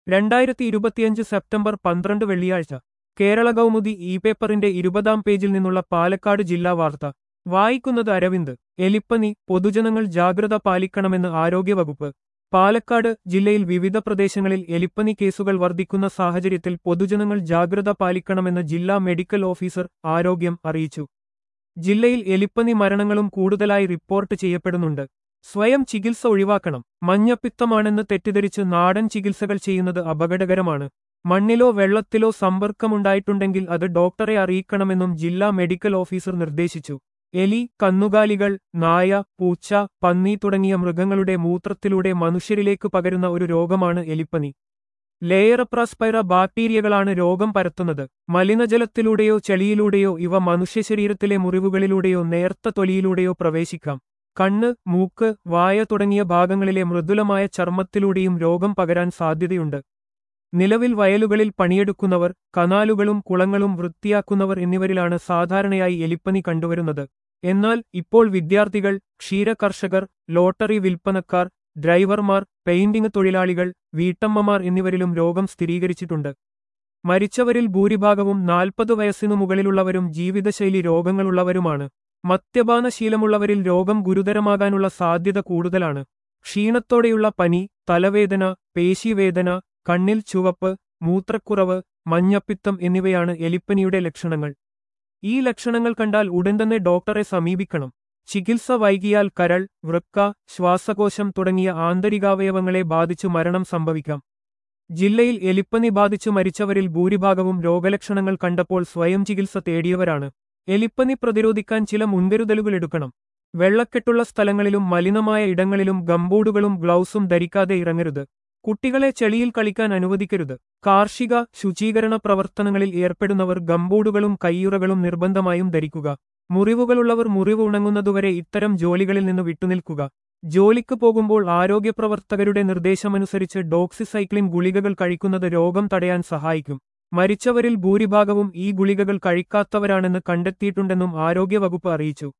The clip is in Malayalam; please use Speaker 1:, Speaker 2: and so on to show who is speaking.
Speaker 1: രണ്ടായിരത്തി ഇരുപത്തിയഞ്ച് സെപ്റ്റംബർ പന്ത്രണ്ട് വെള്ളിയാഴ്ച കേരള കൗമുദി ഇ പേപ്പറിന്റെ ഇരുപതാം പേജിൽ നിന്നുള്ള പാലക്കാട് ജില്ലാ വാർത്ത വായിക്കുന്നത് അരവിന്ദ് എലിപ്പനി പൊതുജനങ്ങൾ ജാഗ്രത പാലിക്കണമെന്ന് ആരോഗ്യവകുപ്പ് പാലക്കാട് ജില്ലയിൽ വിവിധ പ്രദേശങ്ങളിൽ എലിപ്പനി കേസുകൾ വർദ്ധിക്കുന്ന സാഹചര്യത്തിൽ പൊതുജനങ്ങൾ ജാഗ്രത പാലിക്കണമെന്ന് ജില്ലാ മെഡിക്കൽ ഓഫീസർ ആരോഗ്യം അറിയിച്ചു ജില്ലയിൽ എലിപ്പനി മരണങ്ങളും കൂടുതലായി റിപ്പോർട്ട് ചെയ്യപ്പെടുന്നുണ്ട് സ്വയം ചികിത്സ ഒഴിവാക്കണം മഞ്ഞപ്പിത്തമാണെന്ന് തെറ്റിദ്ധരിച്ച് നാടൻ ചികിത്സകൾ ചെയ്യുന്നത് അപകടകരമാണ് മണ്ണിലോ വെള്ളത്തിലോ സമ്പർക്കമുണ്ടായിട്ടുണ്ടെങ്കിൽ അത് ഡോക്ടറെ അറിയിക്കണമെന്നും ജില്ലാ മെഡിക്കൽ ഓഫീസർ നിർദ്ദേശിച്ചു എലി കന്നുകാലികൾ നായ പൂച്ച പന്നി തുടങ്ങിയ മൃഗങ്ങളുടെ മൂത്രത്തിലൂടെ മനുഷ്യരിലേക്ക് പകരുന്ന ഒരു രോഗമാണ് എലിപ്പനി ലേയറപ്രാസ്പൈറ ബാക്ടീരിയകളാണ് രോഗം പരത്തുന്നത് മലിനജലത്തിലൂടെയോ ചെളിയിലൂടെയോ ഇവ മനുഷ്യശരീരത്തിലെ മുറിവുകളിലൂടെയോ നേർത്ത തൊലിയിലൂടെയോ പ്രവേശിക്കാം കണ്ണ് മൂക്ക് വായ തുടങ്ങിയ ഭാഗങ്ങളിലെ മൃദുലമായ ചർമ്മത്തിലൂടെയും രോഗം പകരാൻ സാധ്യതയുണ്ട് നിലവിൽ വയലുകളിൽ പണിയെടുക്കുന്നവർ കനാലുകളും കുളങ്ങളും വൃത്തിയാക്കുന്നവർ എന്നിവരിലാണ് സാധാരണയായി എലിപ്പനി കണ്ടുവരുന്നത് എന്നാൽ ഇപ്പോൾ വിദ്യാർത്ഥികൾ ക്ഷീരകർഷകർ ലോട്ടറി വിൽപ്പനക്കാർ ഡ്രൈവർമാർ പെയിന്റിംഗ് തൊഴിലാളികൾ വീട്ടമ്മമാർ എന്നിവരിലും രോഗം സ്ഥിരീകരിച്ചിട്ടുണ്ട് മരിച്ചവരിൽ ഭൂരിഭാഗവും നാൽപ്പത് വയസ്സിനു മുകളിലുള്ളവരും ജീവിതശൈലി രോഗങ്ങളുള്ളവരുമാണ് മദ്യപാനശീലമുള്ളവരിൽ രോഗം ഗുരുതരമാകാനുള്ള സാധ്യത കൂടുതലാണ് ക്ഷീണത്തോടെയുള്ള പനി തലവേദന പേശിവേദന കണ്ണിൽ ചുവപ്പ് മൂത്രക്കുറവ് മഞ്ഞപ്പിത്തം എന്നിവയാണ് എലിപ്പനിയുടെ ലക്ഷണങ്ങൾ ഈ ലക്ഷണങ്ങൾ കണ്ടാൽ ഉടൻ തന്നെ ഡോക്ടറെ സമീപിക്കണം ചികിത്സ വൈകിയാൽ കരൾ വൃക്ക ശ്വാസകോശം തുടങ്ങിയ ആന്തരികാവയവങ്ങളെ ബാധിച്ചു മരണം സംഭവിക്കാം ജില്ലയിൽ എലിപ്പനി ബാധിച്ചു മരിച്ചവരിൽ ഭൂരിഭാഗവും രോഗലക്ഷണങ്ങൾ കണ്ടപ്പോൾ സ്വയം ചികിത്സ തേടിയവരാണ് എലിപ്പനി പ്രതിരോധിക്കാൻ ചില മുൻകരുതലുകൾ എടുക്കണം വെള്ളക്കെട്ടുള്ള സ്ഥലങ്ങളിലും മലിനമായ ഇടങ്ങളിലും ഗംബൂഡുകളും ഗ്ലൗസും ധരിക്കാതെ ഇറങ്ങരുത് കുട്ടികളെ ചെളിയിൽ കളിക്കാൻ അനുവദിക്കരുത് കാർഷിക ശുചീകരണ പ്രവർത്തനങ്ങളിൽ ഏർപ്പെടുന്നവർ ഗംബൂഡുകളും കയ്യുറകളും നിർബന്ധമായും ധരിക്കുക മുറിവുകളുള്ളവർ മുറിവ് ഉണങ്ങുന്നതുവരെ ഇത്തരം ജോലികളിൽ നിന്ന് വിട്ടുനിൽക്കുക ജോലിക്ക് പോകുമ്പോൾ ആരോഗ്യപ്രവർത്തകരുടെ നിർദ്ദേശമനുസരിച്ച് ഡോക്സിസൈക്ലിൻ ഗുളികകൾ കഴിക്കുന്നത് രോഗം തടയാൻ സഹായിക്കും മരിച്ചവരിൽ ഭൂരിഭാഗവും ഈ ഗുളികകൾ കഴിക്കാത്തവരാണെന്ന് കണ്ടെത്തിയിട്ടുണ്ടെന്നും ആരോഗ്യവകുപ്പ് അറിയിച്ചു